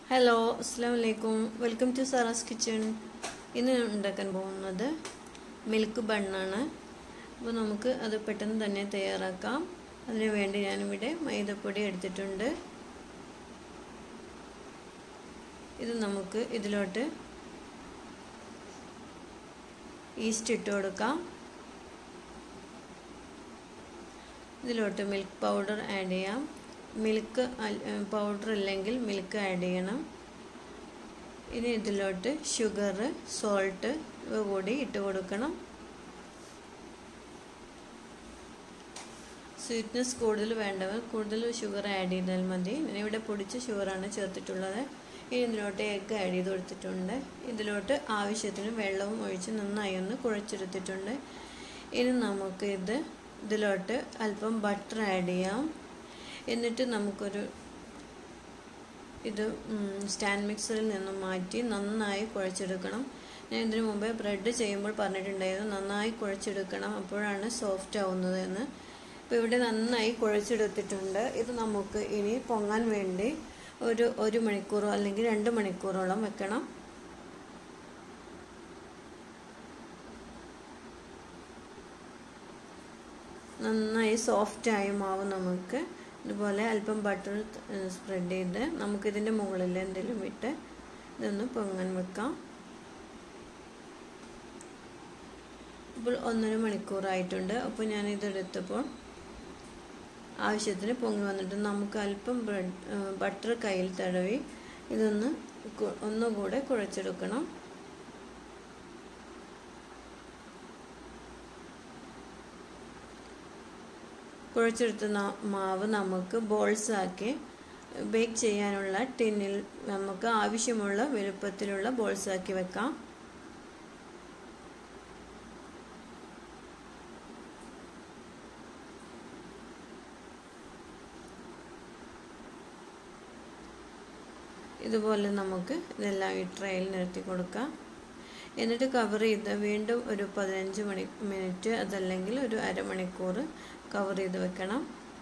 hello അസ്സാം വലൈക്കും welcome to Sara's kitchen ഇന്ന് ഞാൻ ഉണ്ടാക്കാൻ പോകുന്നത് മിൽക്ക് ബണ്ണാണ് അപ്പോൾ നമുക്ക് അത് പെട്ടെന്ന് തന്നെ തയ്യാറാക്കാം അതിനു വേണ്ടി ഞാനിവിടെ മൈദപ്പൊടി എടുത്തിട്ടുണ്ട് ഇത് നമുക്ക് ഇതിലോട്ട് ഈസ്റ്റ് ഇട്ട് കൊടുക്കാം ഇതിലോട്ട് മിൽക്ക് പൗഡർ ആഡ് ചെയ്യാം മിൽക്ക് പൗഡർ അല്ലെങ്കിൽ മിൽക്ക് ആഡ് ചെയ്യണം ഇനി ഇതിലോട്ട് ഷുഗർ സോൾട്ട് ഇവ കൂടി ഇട്ട് കൊടുക്കണം സ്വീറ്റ്നെസ് കൂടുതൽ വേണ്ടവർ കൂടുതൽ ഷുഗർ ആഡ് ചെയ്താൽ മതി ഞാനിവിടെ പൊടിച്ച ഷുഗറാണ് ചേർത്തിട്ടുള്ളത് ഇനി ഇതിലോട്ട് എഗ്ഗ് ആഡ് ചെയ്ത് കൊടുത്തിട്ടുണ്ട് ഇതിലോട്ട് ആവശ്യത്തിന് വെള്ളവും ഒഴിച്ച് നന്നായി ഒന്ന് കുഴച്ചെടുത്തിട്ടുണ്ട് ഇനി നമുക്ക് ഇത് ഇതിലോട്ട് അല്പം ബട്ടർ ആഡ് ചെയ്യാം എന്നിട്ട് നമുക്കൊരു ഇത് സ്റ്റാൻഡ് മിക്സറിൽ നിന്നും മാറ്റി നന്നായി കുഴച്ചെടുക്കണം ഞാൻ ഇതിനു മുമ്പേ ബ്രെഡ് ചെയ്യുമ്പോൾ പറഞ്ഞിട്ടുണ്ടായിരുന്നു നന്നായി കുഴച്ചെടുക്കണം അപ്പോഴാണ് സോഫ്റ്റ് ആവുന്നത് എന്ന് ഇപ്പോൾ ഇവിടെ നന്നായി കുഴച്ചെടുത്തിട്ടുണ്ട് ഇത് നമുക്ക് ഇനി പൊങ്ങാൻ വേണ്ടി ഒരു ഒരു മണിക്കൂറോ അല്ലെങ്കിൽ രണ്ട് മണിക്കൂറോളം വെക്കണം നന്നായി സോഫ്റ്റായി മാവ് നമുക്ക് ഇതുപോലെ അല്പം ബട്ടർ സ്പ്രെഡ് ചെയ്ത് നമുക്കിതിൻ്റെ മുകളിൽ എന്തെങ്കിലും ഇട്ട് ഇതൊന്ന് പൊങ്ങാൻ വെക്കാം ഇപ്പോൾ ഒന്നര മണിക്കൂറായിട്ടുണ്ട് അപ്പോൾ ഞാൻ ഇതെടുത്തപ്പോൾ ആവശ്യത്തിന് പൊങ്ങി വന്നിട്ട് നമുക്ക് അല്പം ബ്രെഡ് ബട്ടർ കയ്യിൽ തടവി ഇതൊന്ന് ഒന്നുകൂടെ കുഴച്ചെടുക്കണം കുഴച്ചെടുത്ത മാവ് നമുക്ക് ബോൾസ് ആക്കി ബേക്ക് ചെയ്യാനുള്ള ടിന്നിൽ നമുക്ക് ആവശ്യമുള്ള വലുപ്പത്തിലുള്ള ബോൾസ് ആക്കി വെക്കാം ഇതുപോലെ നമുക്ക് ഇതെല്ലാം ഈ ട്രെയിൽ നിരത്തി കൊടുക്കാം എന്നിട്ട് കവർ ചെയ്ത് വീണ്ടും ഒരു പതിനഞ്ച് മണി മിനിറ്റ് അതല്ലെങ്കിൽ ഒരു അരമണിക്കൂർ കവർ ചെയ്ത് വെക്കണം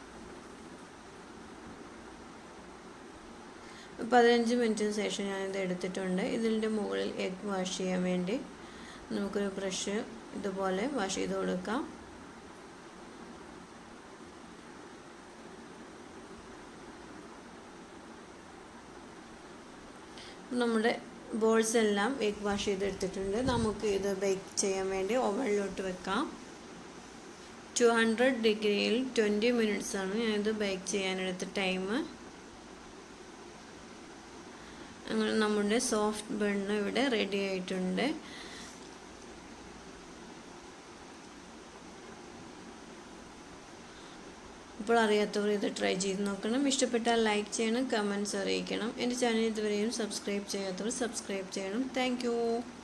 പതിനഞ്ച് മിനിറ്റിന് ശേഷം ഞാനിത് എടുത്തിട്ടുണ്ട് ഇതിൻ്റെ മുകളിൽ എഗ് വാഷ് ചെയ്യാൻ വേണ്ടി നമുക്കൊരു ബ്രഷ് ഇതുപോലെ വാഷ് ചെയ്ത് കൊടുക്കാം നമ്മുടെ ബോൾസ് എല്ലാം എഗ് വാഷ് ചെയ്തെടുത്തിട്ടുണ്ട് നമുക്ക് ഇത് ബേക്ക് ചെയ്യാൻ വേണ്ടി ഓവനിലോട്ട് വെക്കാം ടു ഹൺഡ്രഡ് ഡിഗ്രിയിൽ ട്വൻറ്റി മിനിറ്റ്സ് ആണ് ഞാനിത് ബേക്ക് ചെയ്യാനെടുത്ത ടൈം അങ്ങനെ നമ്മുടെ സോഫ്റ്റ് ബണ്ണ് ഇവിടെ റെഡി ആയിട്ടുണ്ട് ഇപ്പോൾ അറിയാത്തവർ ഇത് ട്രൈ ചെയ്ത് നോക്കണം ഇഷ്ടപ്പെട്ടാൽ ലൈക്ക് ചെയ്യണം കമൻറ്റ്സ് അറിയിക്കണം എൻ്റെ ചാനൽ ഇതുവരെയും സബ്സ്ക്രൈബ് ചെയ്യാത്തവർ സബ്സ്ക്രൈബ് ചെയ്യണം താങ്ക്